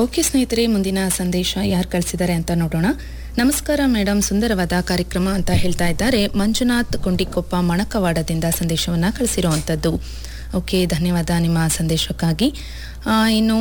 okay ಸ್ನೇಹಿತರೆ ಮುಂದಿನ ಸಂದೇಶ ಯಾರು ಕಳಿಸಿದ್ದಾರೆ ಅಂತ ನೋಡೋಣ ನಮಸ್ಕಾರ ಮೇಡಮ್ ಸುಂದರವಾದ ಕಾರ್ಯಕ್ರಮ ಅಂತ ಹೇಳ್ತಾ ಇದ್ದಾರೆ ಮಂಜುನಾಥ್ ಕೊಂಡಿಕೊಪ್ಪ ಮಣಕವಾಡದಿಂದ ಸಂದೇಶವನ್ನ ಕಳಿಸಿರುವಂಥದ್ದು ಓಕೆ ಧನ್ಯವಾದ ನಿಮ್ಮ ಸಂದೇಶಕ್ಕಾಗಿ ಆ, ಇನ್ನು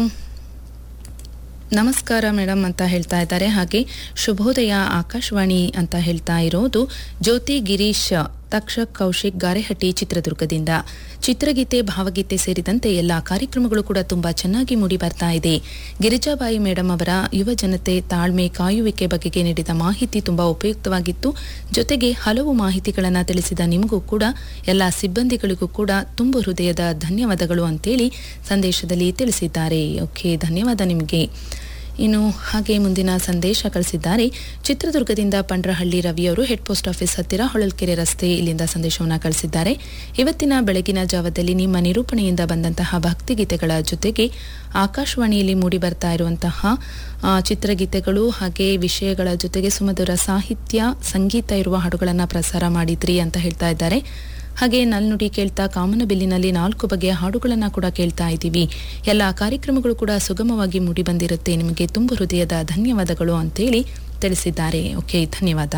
ನಮಸ್ಕಾರ ಮೇಡಮ್ ಅಂತ ಹೇಳ್ತಾ ಇದ್ದಾರೆ ಹಾಗೆ ಶುಭೋದಯ ಆಕಾಶವಾಣಿ ಅಂತ ಹೇಳ್ತಾ ಇರೋದು ಜ್ಯೋತಿ ಗಿರೀಶ್ ತಕ್ಷಕ್ ಕೌಶಿಕ್ ಗಾರೆಹಟ್ಟಿ ಚಿತ್ರದುರ್ಗದಿಂದ ಚಿತ್ರಗೀತೆ ಭಾವಗೀತೆ ಸೇರಿದಂತೆ ಎಲ್ಲ ಕಾರ್ಯಕ್ರಮಗಳು ಕೂಡ ತುಂಬಾ ಚೆನ್ನಾಗಿ ಮೂಡಿ ಬರ್ತಾ ಇದೆ ಗಿರಿಜಾಬಾಯಿ ಮೇಡಮ್ ಅವರ ಯುವ ಜನತೆ ತಾಳ್ಮೆ ಕಾಯುವಿಕೆ ಬಗೆಗೆ ನೀಡಿದ ಮಾಹಿತಿ ತುಂಬಾ ಉಪಯುಕ್ತವಾಗಿತ್ತು ಜೊತೆಗೆ ಹಲವು ಮಾಹಿತಿಗಳನ್ನು ತಿಳಿಸಿದ ನಿಮಗೂ ಕೂಡ ಎಲ್ಲ ಸಿಬ್ಬಂದಿಗಳಿಗೂ ಕೂಡ ತುಂಬು ಹೃದಯದ ಧನ್ಯವಾದಗಳು ಅಂತೇಳಿ ಸಂದೇಶದಲ್ಲಿ ತಿಳಿಸಿದ್ದಾರೆ ಓಕೆ ಧನ್ಯವಾದ ನಿಮಗೆ ಇನ್ನು ಹಾಗೆ ಮುಂದಿನ ಸಂದೇಶ ಕಳಿಸಿದ್ದಾರೆ ಚಿತ್ರದುರ್ಗದಿಂದ ಪಂಡ್ರಹಳ್ಳಿ ರವಿಯವರು ಹೆಡ್ ಪೋಸ್ಟ್ ಆಫೀಸ್ ಹತ್ತಿರ ಹೊಳಲ್ಕೆರೆ ರಸ್ತೆ ಇಲ್ಲಿಂದ ಸಂದೇಶವನ್ನು ಕಳಿಸಿದ್ದಾರೆ ಇವತ್ತಿನ ಬೆಳಗಿನ ಜಾವದಲ್ಲಿ ನಿಮ್ಮ ನಿರೂಪಣೆಯಿಂದ ಬಂದಂತಹ ಭಕ್ತಿಗೀತೆಗಳ ಜೊತೆಗೆ ಆಕಾಶವಾಣಿಯಲ್ಲಿ ಮೂಡಿ ಬರ್ತಾ ಇರುವಂತಹ ಆ, ಚಿತ್ರಗೀತೆಗಳು ಹಾಗೆ ವಿಷಯಗಳ ಜೊತೆಗೆ ಸುಮಧುರ ಸಾಹಿತ್ಯ ಸಂಗೀತ ಇರುವ ಹಾಡುಗಳನ್ನು ಪ್ರಸಾರ ಮಾಡಿದ್ರಿ ಅಂತ ಹೇಳ್ತಾ ಇದ್ದಾರೆ ಹಾಗೆ ನಲ್ನುಡಿ ಕೇಳ್ತಾ ಕಾಮನಬಿಲ್ಲಿನಲ್ಲಿ ನಾಲ್ಕು ಬಗೆಯ ಹಾಡುಗಳನ್ನು ಕೂಡ ಕೇಳ್ತಾ ಇದ್ದೀವಿ ಎಲ್ಲ ಕಾರ್ಯಕ್ರಮಗಳು ಕೂಡ ಸುಗಮವಾಗಿ ಮೂಡಿ ಬಂದಿರುತ್ತೆ ನಿಮಗೆ ತುಂಬ ಹೃದಯದ ಧನ್ಯವಾದಗಳು ಅಂತೇಳಿ ತಿಳಿಸಿದ್ದಾರೆ ಓಕೆ ಧನ್ಯವಾದ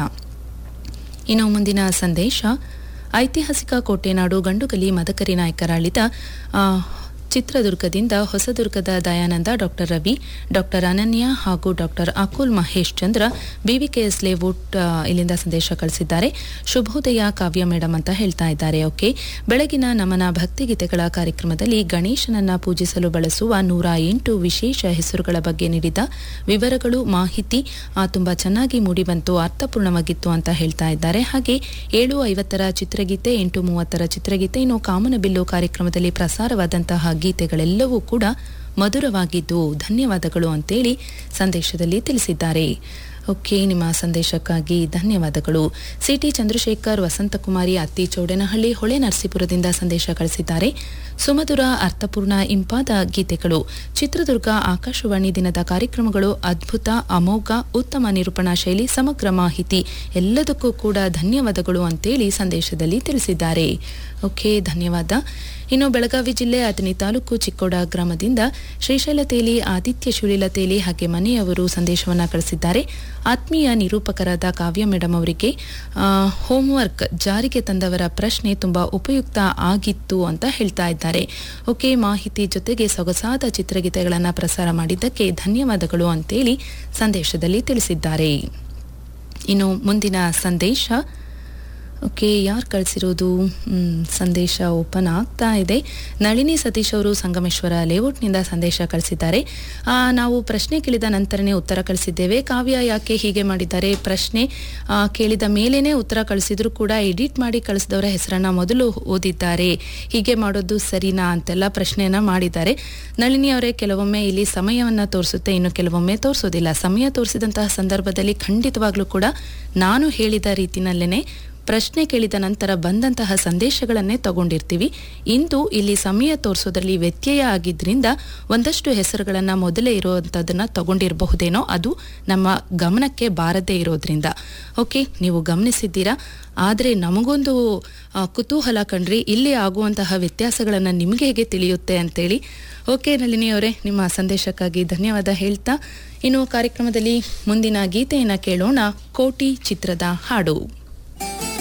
ಇನ್ನು ಮುಂದಿನ ಸಂದೇಶ ಐತಿಹಾಸಿಕ ಕೋಟೆನಾಡು ಗಂಡುಗಲಿ ಮದಕರಿ ನಾಯಕರಾಳಿದ ಆ, ಚಿತ್ರದುರ್ಗದಿಂದ ಹೊಸದುರ್ಗದ ದಯಾನಂದ ಡಾಕ್ಟರ್ ರವಿ ಡಾಕ್ಟರ್ ಅನನ್ಯ ಹಾಗೂ doctor Akul Mahesh Chandra BVKS layout ಆ, ಇಲ್ಲಿಂದ ಸಂದೇಶ ಕಳಿಸಿದ್ದಾರೆ ಶುಭೋದಯ ಕಾವ್ಯ ಮೇಡಮ್ ಅಂತ ಹೇಳ್ತಾ ಇದ್ದಾರೆ ಓಕೆ ಬೆಳಗಿನ ನಮನ ಭಕ್ತಿಗೀತೆಗಳ ಕಾರ್ಯಕ್ರಮದಲ್ಲಿ ಗಣೇಶನನ್ನ ಪೂಜಿಸಲು ಬಳಸುವ ನೂರ ಎಂಟು ವಿಶೇಷ ಹೆಸರುಗಳ ಬಗ್ಗೆ ನೀಡಿದ ವಿವರಗಳು ಮಾಹಿತಿ ಆ, ತುಂಬಾ ಚೆನ್ನಾಗಿ ಮೂಡಿಬಂತು ಅರ್ಥಪೂರ್ಣವಾಗಿತ್ತು ಅಂತ ಹೇಳ್ತಾ ಇದ್ದಾರೆ ಹಾಗೆ ಏಳು ಐವತ್ತರ ಚಿತ್ರಗೀತೆ ಎಂಟು ಮೂವತ್ತರ ಚಿತ್ರಗೀತೆ ಇನ್ನು ಕಾಮನಬಿಲ್ಲು ಕಾರ್ಯಕ್ರಮದಲ್ಲಿ ಪ್ರಸಾರವಾದಂತಹ ಗೀತೆಗಳೆಲ್ಲವೂ ಕೂಡ ಮಧುರವಾಗಿದ್ದು ಧನ್ಯವಾದಗಳು ಅಂತೇಳಿ ಸಂದೇಶದಲ್ಲಿ ತಿಳಿಸಿದ್ದಾರೆ ಓಕೆ ನಿಮ್ಮ ಸಂದೇಶಕ್ಕಾಗಿ ಧನ್ಯವಾದಗಳು ಸಿಟಿ ಚಂದ್ರಶೇಖರ್ ವಸಂತಕುಮಾರಿ ಅತ್ತಿ ಚೌಡೇನಹಳ್ಳಿ ಹೊಳೆ ನರಸೀಪುರದಿಂದ ಸಂದೇಶ ಕಳಿಸಿದ್ದಾರೆ ಸುಮಧುರ ಅರ್ಥಪೂರ್ಣ ಇಂಪಾದ ಗೀತೆಗಳು ಚಿತ್ರದುರ್ಗ ಆಕಾಶವಾಣಿ ದಿನದ ಕಾರ್ಯಕ್ರಮಗಳು ಅದ್ಭುತ ಅಮೋಘ ಉತ್ತಮ ನಿರೂಪಣಾ ಶೈಲಿ ಸಮಗ್ರ ಮಾಹಿತಿ ಎಲ್ಲದಕ್ಕೂ ಕೂಡ ಧನ್ಯವಾದಗಳು ಅಂತೇಳಿ ಸಂದೇಶದಲ್ಲಿ ತಿಳಿಸಿದ್ದಾರೆ ಓಕೆ ಧನ್ಯವಾದ ಇನ್ನು ಬೆಳಗಾವಿ ಜಿಲ್ಲೆ ಅಥಣಿ ತಾಲೂಕು ಚಿಕ್ಕೋಡ ಗ್ರಾಮದಿಂದ ಶ್ರೀಶೈಲ ತೇಲಿ ಆದಿತ್ಯ ಶೂಲಿಲ ತೇಲಿ ಹಾಗೆ ಮನೆಯವರು ಸಂದೇಶವನ್ನ ಕಳಿಸಿದ್ದಾರೆ ಆತ್ಮೀಯ ನಿರೂಪಕರಾದ ಕಾವ್ಯ ಮೇಡಮ್ ಅವರಿಗೆ ಆ, ಹೋಮ್ವರ್ಕ್ ಜಾರಿಗೆ ತಂದವರ ಪ್ರಶ್ನೆ ತುಂಬಾ ಉಪಯುಕ್ತ ಆಗಿತ್ತು ಅಂತ ಹೇಳ್ತಾ ಇದ್ದಾರೆ ಓಕೆ ಮಾಹಿತಿ ಜೊತೆಗೆ ಸೊಗಸಾದ ಚಿತ್ರಗೀತೆಗಳನ್ನು ಪ್ರಸಾರ ಮಾಡಿದ್ದಕ್ಕೆ ಧನ್ಯವಾದಗಳು ಅಂತೇಳಿ ಸಂದೇಶದಲ್ಲಿ ತಿಳಿಸಿದ್ದಾರೆ ಇನ್ನು ಮುಂದಿನ ಸಂದೇಶ ಓಕೆ ಯಾರು ಕಳಿಸಿರೋದು ಮ್, ಸಂದೇಶ ಓಪನ್ ಆಗ್ತಾ ಇದೆ ನಳಿನಿ ಸತೀಶ್ ಅವರು ಸಂಗಮೇಶ್ವರ ಲೇಔಟ್ನಿಂದ ಸಂದೇಶ ಕಳಿಸಿದ್ದಾರೆ ಆ, ನಾವು ಪ್ರಶ್ನೆ ಕೇಳಿದ ನಂತರನೇ ಉತ್ತರ ಕಳಿಸಿದ್ದೇವೆ ಕಾವ್ಯ ಯಾಕೆ ಹೀಗೆ ಮಾಡಿದ್ದಾರೆ ಪ್ರಶ್ನೆ ಆ, ಕೇಳಿದ ಮೇಲೇನೆ ಉತ್ತರ ಕಳಿಸಿದ್ರು ಕೂಡ ಎಡಿಟ್ ಮಾಡಿ ಕಳಿಸಿದವರ ಹೆಸರನ್ನ ಮೊದಲು ಓದಿದ್ದಾರೆ ಹೀಗೆ ಮಾಡೋದು ಸರಿನಾ ಅಂತೆಲ್ಲ ಪ್ರಶ್ನೆಯನ್ನ ಮಾಡಿದ್ದಾರೆ ನಳಿನಿ ಅವರೇ ಕೆಲವೊಮ್ಮೆ ಇಲ್ಲಿ ಸಮಯವನ್ನ ತೋರಿಸುತ್ತೆ ಇನ್ನು ಕೆಲವೊಮ್ಮೆ ತೋರಿಸೋದಿಲ್ಲ ಸಮಯ ತೋರಿಸಿದಂತಹ ಸಂದರ್ಭದಲ್ಲಿ ಖಂಡಿತವಾಗ್ಲೂ ಕೂಡ ನಾನು ಹೇಳಿದ ರೀತಿನಲ್ಲೇನೆ ಪ್ರಶ್ನೆ ಕೇಳಿದ ನಂತರ ಬಂದಂತಹ ಸಂದೇಶಗಳನ್ನೇ ತಗೊಂಡಿರ್ತೀವಿ ಇಂದು ಇಲ್ಲಿ ಸಮಯ ತೋರಿಸೋದ್ರಲ್ಲಿ ವ್ಯತ್ಯಯ ಆಗಿದ್ರಿಂದ ಒಂದಷ್ಟು ಹೆಸರುಗಳನ್ನು ಮೊದಲೇ ಇರುವಂಥದ್ದನ್ನ ತಗೊಂಡಿರಬಹುದೇನೋ ಅದು ನಮ್ಮ ಗಮನಕ್ಕೆ ಬಾರದೇ ಇರೋದ್ರಿಂದ ಓಕೆ ನೀವು ಗಮನಿಸಿದ್ದೀರಾ ಆದರೆ ನಮಗೊಂದು ಆ, ಕುತೂಹಲ ಕಂಡ್ರಿ ಇಲ್ಲಿ ಆಗುವಂತಹ ವ್ಯತ್ಯಾಸಗಳನ್ನು ನಿಮಗೆ ಹೇಗೆ ತಿಳಿಯುತ್ತೆ ಅಂತೇಳಿ ಓಕೆ ನಳಿನಿ ಅವರೇ ನಿಮ್ಮ ಸಂದೇಶಕ್ಕಾಗಿ ಧನ್ಯವಾದ ಹೇಳ್ತಾ ಇನ್ನು ಕಾರ್ಯಕ್ರಮದಲ್ಲಿ ಮುಂದಿನ ಗೀತೆಯನ್ನು ಕೇಳೋಣ ಕೋಟಿ ಚಿತ್ರದ ಹಾಡು